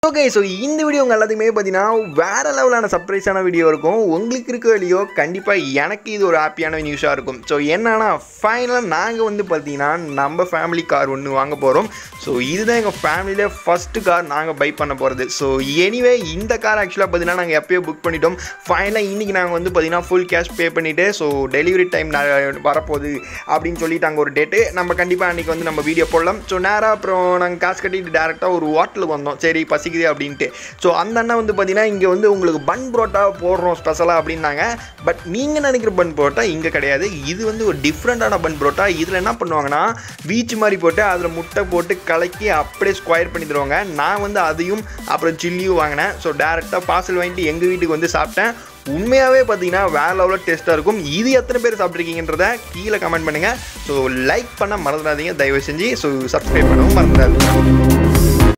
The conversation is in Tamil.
ஓகே ஸோ இந்த வீடியோ உங்கள் எல்லாத்துக்குமே பார்த்தீங்கன்னா வேறு லெவலான சர்ப்ரைஸான வீடியோ இருக்கும் உங்களுக்கு இருக்கோ இல்லையோ கண்டிப்பாக எனக்கு இது ஒரு ஹாப்பியான நியூஸாக இருக்கும் ஸோ என்னன்னா ஃபைனலாக நாங்கள் வந்து பார்த்தீங்கன்னா நம்ம ஃபேமிலி கார் ஒன்று வாங்க போகிறோம் ஸோ இதுதான் எங்கள் ஃபேமிலியில் ஃபஸ்ட்டு கார் நாங்கள் பை பண்ண போகிறது ஸோ எனிவே இந்த கார் ஆக்சுவலாக பார்த்தீங்கன்னா நாங்கள் எப்பயோ புக் பண்ணிட்டோம் ஃபைனலாக இன்றைக்கி நாங்கள் வந்து பார்த்தீங்கன்னா ஃபுல் கேஷ் பே பண்ணிவிட்டு ஸோ டெலிவரி டைம் வரப்போகுது அப்படின்னு சொல்லிட்டாங்க ஒரு டேட்டு நம்ம கண்டிப்பாக அன்றைக்கி வந்து நம்ம வீடியோ போடலாம் ஸோ நேராக அப்புறம் நாங்கள் காசு கட்டிட்டு டேரெக்டாக ஒரு ஹோட்டலுக்கு வந்தோம் சரி பசிக்குது அப்படின்ட்டு ஸோ அந்த அண்ணன் வந்து பார்த்தீங்கன்னா இங்கே வந்து உங்களுக்கு பன் புரோட்டா போடுறோம் ஸ்பெஷலாக அப்படின்னாங்க பட் நீங்கள் நினைக்கிற பன் புரோட்டா இங்கே கிடையாது இது வந்து ஒரு டிஃப்ரெண்ட்டான பன் புரோட்டா இதில் என்ன பண்ணுவாங்கன்னா பீச் மாதிரி போட்டு அதில் முட்டை போட்டு கலக்கி அப்படியே ஸ்கொயர் பண்ணி தருவாங்க நான் வந்து அதையும் அப்புறம் சில்லியும் வாங்கினேன் ஸோ டேரெக்டாக பார்சல் வாங்கிட்டு எங்கள் வீட்டுக்கு வந்து சாப்பிட்டேன் உண்மையாகவே பார்த்தீங்கன்னா வேற லெவலில் டேஸ்ட்டாக இருக்கும் இது எத்தனை பேர் சாப்பிட்ருக்கீங்கன்றத கீழே கமெண்ட் பண்ணுங்கள் ஸோ லைக் பண்ண மறந்துடாதீங்க தயவு செஞ்சு ஸோ சப்ஸ்கிரைப் பண்ணவும் மறந்துடாதீங்க